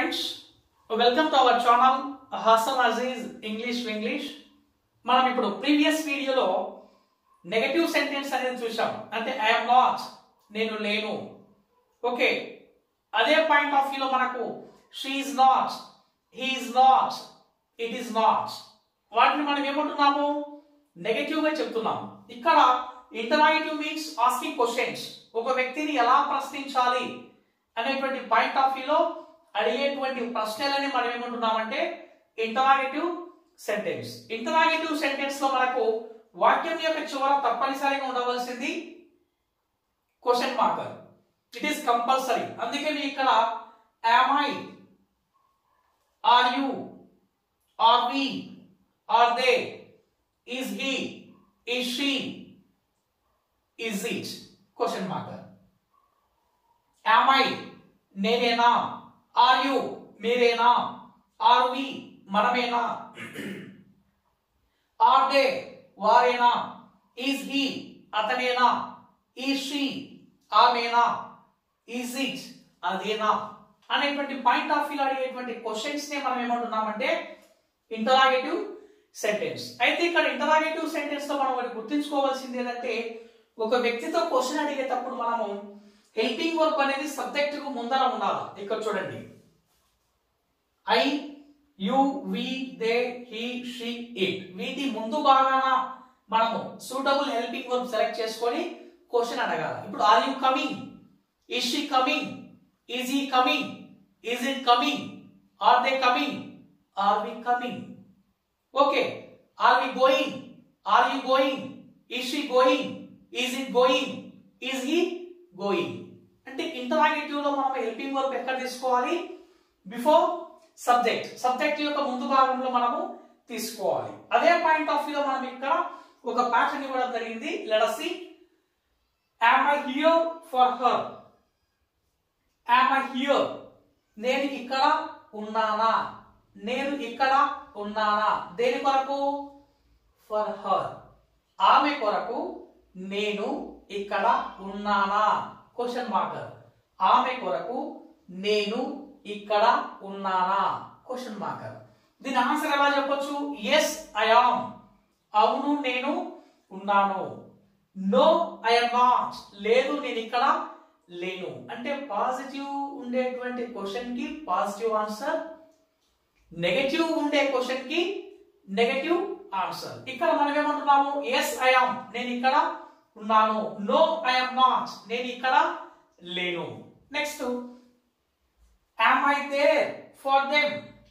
friends welcome to our channel Hasan Aziz English English మనం ఇప్పుడు previous వీడియోలో నెగటివ్ సెంటెన్స్ అనేది చూసాం అంటే ఐఎమ్ నాట్ నేను లేను ఓకే అదే పాయింట్ ఆఫ్ వ్యూలో మనకు she is not he is not it is not వాటిని మనం ఏమంటున్నాము నెగటివ్ గా చెప్తున్నాం ఇక్కడ ఇంటరాక్టివ్ మీన్స్ ఆస్కింగ్ క్వశ్చన్స్ ఒక వ్యక్తిని ఎలా ప్రశ్నించాలి అనేటువంటి పాయింట్ ఆఫ్ వ్యూలో అడిగేటువంటి ప్రశ్నలని మనం ఏమంటున్నామంటే ఇంటరాగేటివ్ సెంటెన్స్ ఇంటరాగేటివ్ సెంటెన్స్ లో మనకు వాక్యం యొక్క చివర తప్పనిసరిగా ఉండవలసింది question marker it is compulsory అందుకని ఇక్కడ am I are you are we are they is he is she is it question marker am I నేనేనా ఆర్ యు మీరేనా ఆర్ వి మనమేనా ఆర్ దే వారేనా ఈజ్ హీ అతనేనా is she ఆమెనా is it అదేనా అనేటువంటి పాయింట్ ఆఫ్ వ్యూ అడిగేటువంటి questions నే మనం ఏమంటున్నామంటే ఇంటరాగేటివ్ సెంటెన్స్ అయితే ఇక్కడ ఇంటరాగేటివ్ సెంటెన్స్ లో మనం ఒకటి గుర్తుంచుకోవాల్సింది ఏంటంటే ఒక వ్యక్తితో క్వశ్చన్ అడిగేటప్పుడు మనము హెల్పింగ్ వర్క్ అనేది సబ్జెక్ట్ కు ముందర ఉండాలి ఇక్కడ చూడండి I you we they he she it వీటి ముందు భాగాన మనము సూటబుల్ హెల్పింగ్ వర్క్ సెలెక్ట్ చేసుకొని క్వశ్చన్ అడగాల ఇప్పుడు are you coming is she coming is he coming is it coming are they coming are we coming okay are we going are you going is she going is it going is he going అంటే interrogative లో మనం helping work ఎక్కడ తీసుకోవాలి before subject subject యొక్క ముందు భాగంలో మనము తీసుకోవాలి అదే పాయింట్ ఆఫ్ వ్యూలో మనం ఇక్కడ ఒక ప్యాటర్న్ ఇవ్వడం జరిగింది లెడసి am I here for her am I here నేను ఇక్కడ ఉన్నానా నేను ఇక్కడ ఉన్నానా దేని కొరకు ఫర్ హర్ ఆమె కొరకు నేను ఇక్కడ ఉన్నానా క్వశ్చన్ మార్కర్ ఆమె కొరకు నేను ఇక్కడ ఉన్నానా క్వశ్చన్ మార్కర్ దీని ఆన్సర్ ఎలా చెప్పొచ్చు ఎస్ ఐ ఆమ్ అవును నేను ఉన్నాను నో ఐ నాట్ లేదు నేను ఇక్కడ లేను అంటే పాజిటివ్ ఉండేటువంటి క్వశ్చన్ కి పాజిటివ్ ఆన్సర్ నెగటివ్ ఉండే క్వశ్చన్ కి నెగటివ్ ఆన్సర్ ఇక్కడ మనం ఏమంటున్నాము ఎస్ ఐ ఆమ్ నేను ఇక్కడ ఉన్నాను నో ఐ నాట్ నేను ఇక్కడ లేను next am I there for them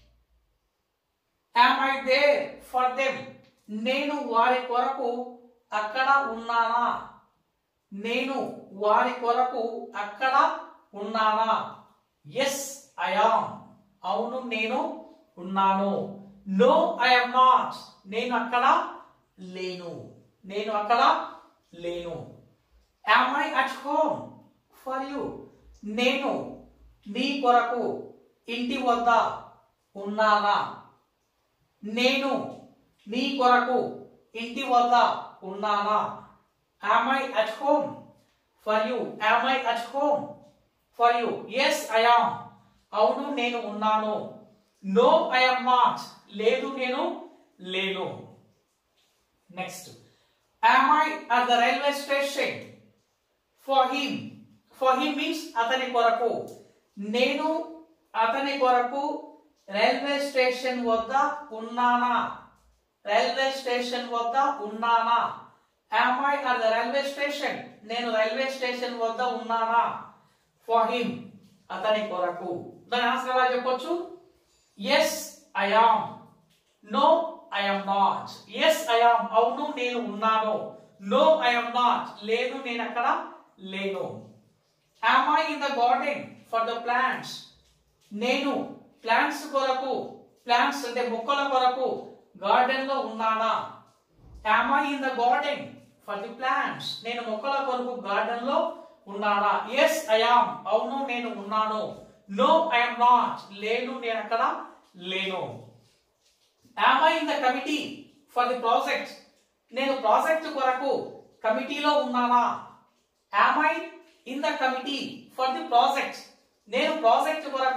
am I there for them నేను వారి కొరకు అక్కడ ఉన్నానా నేను వారి కొరకు అక్కడ ఉన్నానా ఎస్ ఐ ఆమ్ అవును నేను ఉన్నాను నో ఐ am నాట్ నేను అక్కడ లేను నేను అక్కడ లేను am I at home for you నేను నీ కొరకు ఇంటి వద్ద ఉన్నానా నేను నీ కొరకు ఇంటి వద్ద ఉన్నానా am I at home for you am I at home for you yes I am అవును నేను ఉన్నాను no I am not లేదు నేను లేను next am I at the railway station for him for him means అతని కొరకు నేను అతని కొరకు రైల్వే స్టేషన్ వద్ద ఉన్నానా రైల్వే స్టేషన్ వద్ద ఉన్నానా am I at the railway station నేను రైల్వే స్టేషన్ వద్ద ఉన్నానా ఫర్ హిమ్ అతని కొరకు దాని ఆన్సర్ ఎలా చెప్పొచ్చు yes I am no I am not yes I am అవును నేను ఉన్నాను నో ఐ ఆమ్ నాట్ లేదు నేను అక్కడ లేను am I in the garden for the plants నేను ప్లాంట్స్ కొరకు ప్లాంట్స్ అంటే మొక్కల కొరకు గార్డెన్ లో ఉన్నానా am I in the garden for the plants నేను మొక్కల కొరకు గార్డెన్ లో ఉన్నానా ఎస్ ఐ ఆమ్ అవును నేను ఉన్నాను నో ఐ am నాట్ లేను నేను అక్కడ లేను am I in the committee for the project నేను ప్రాజెక్ట్ కొరకు కమిటీలో ఉన్నానా am I in the committee for the project నేను ప్రాజెక్ట్ కొరకు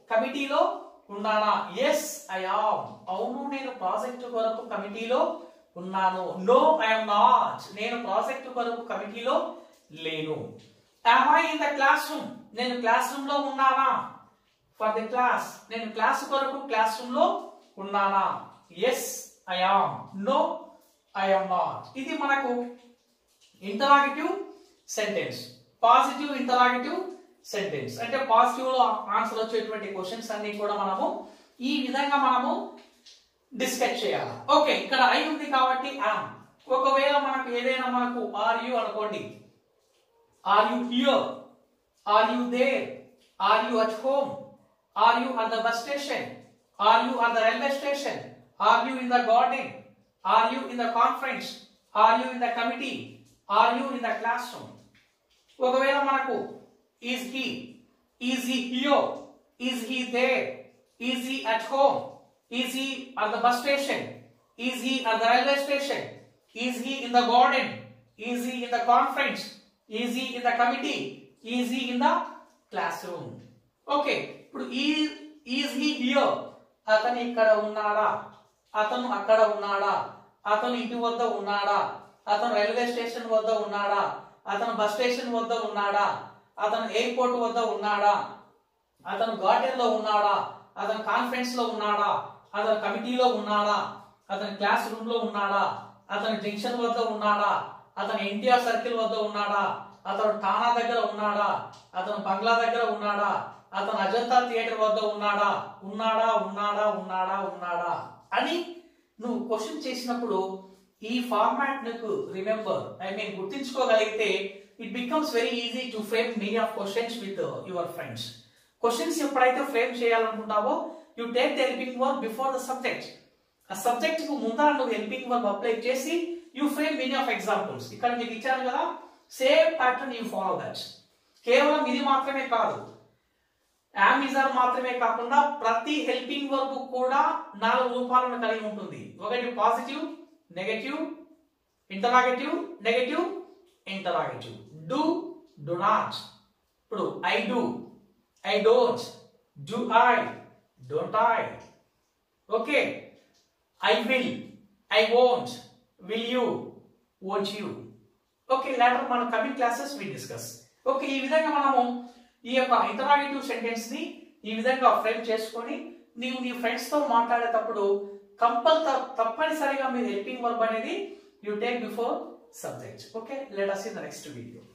కమిటీలో ఉన్నానా ఎస్ ఐ ఆమ్ అవును నేను ప్రాజెక్టు కొరకు కమిటీలో ఉన్నాను నో ఐఎమ్ నాట్ నేను ప్రాజెక్టు కొరకు కమిటీలో లేను am I in the classroom నేను క్లాస్ రూమ్ లో ఉన్నానా ఫర్ ది క్లాస్ నేను క్లాస్ కొరకు క్లాస్ రూమ్ లో ఉన్నానా yes I am no I am not ఇది మనకు interrogative sentence positive interrogative sentence అంటే పాజిటివ్ లో ఆన్సర్ వచ్చేటువంటి క్వశ్చన్స్ అన్ని కూడా మనము ఈ విధంగా మనము డిస్కస్ చేయాలి ఓకే ఇక్కడ ఐ ఉంది కాబట్టి ఆమ్ ఒకవేళ మనకు ఏదైనా మనకు ఆర్ యు అనుకోండి are you here are you there are you at home are you at the bus station are you at the railway station are you in the garden are you in the conference are you in the committee are you in the classroom ఒకవేళ మనకు is he is he here is he there is he at home is he at the bus station is he at the railway station is he in the garden is he in the conference is he in the committee is he in the classroom okay ఇప్పుడు ఈ is he here అతను ఇక్కడ ఉన్నాడా అతను అక్కడ ఉన్నాడా అతను ఇంటి వద్ద ఉన్నాడా అతను రైల్వే స్టేషన్ వద్ద ఉన్నాడా అతను బస్ స్టేషన్ వద్ద ఉన్నాడా అతను ఎయిర్పోర్ట్ వద్ద ఉన్నాడా అతను గార్డెన్ లో ఉన్నాడా అతను కాన్ఫరెన్స్ లో ఉన్నాడా అతను కమిటీలో ఉన్నాడా అతను క్లాస్ రూమ్ లో ఉన్నాడా అతను జంక్షన్ వద్ద ఉన్నాడా అతను ఎన్టీఆర్ సర్కిల్ వద్ద ఉన్నాడా అతను ఠాణా దగ్గర ఉన్నాడా అతను బంగ్లా దగ్గర ఉన్నాడా అతను అజంతా థియేటర్ వద్ద ఉన్నాడా ఉన్నాడా ఉన్నాడా ఉన్నాడా ఉన్నాడా అని నువ్వు క్వశ్చన్ చేసినప్పుడు ఈ ఫార్మాట్ నీకు రిమెంబర్ ఐ మీన్ గుర్తించుకోగలిగితే it becomes very easy to frame many of questions with your friends questions ఎప్పుడైతే ఫ్రేమ్ చేయాలనుకుంటావో you take the helping work before the subject ఆ సబ్జెక్ట్ కు ముందర నువ్వు హెల్పింగ్ వర్క్ అప్లై చేసి you frame many of examples ఇక్కడ మీకు ఇచ్చాను కదా same pattern you follow that కేవలం ఇది మాత్రమే కాదు యామిజార్ మాత్రమే కాకుండా ప్రతి హెల్పింగ్ వర్క్ కూడా నాలుగు రూపాలను కలిగి ఉంటుంది ఒకటి positive negative interrogative negative interrogative do do not ఇప్పుడు I do I don't do I don't I okay I will I won't will you won't you okay later మన coming classes we discuss okay ఈ విధంగా మనము ఈ యొక్క interrogative sentence ని ఈ విధంగా ఫ్రేమ్ చేసుకొని నీవు నీ ఫ్రెండ్స్ తో మాట్లాడేటప్పుడు కంపల్ తప్పనిసరిగా మీరు హెల్పింగ్ వర్బ్ అనేది you take before subject okay let us in the next video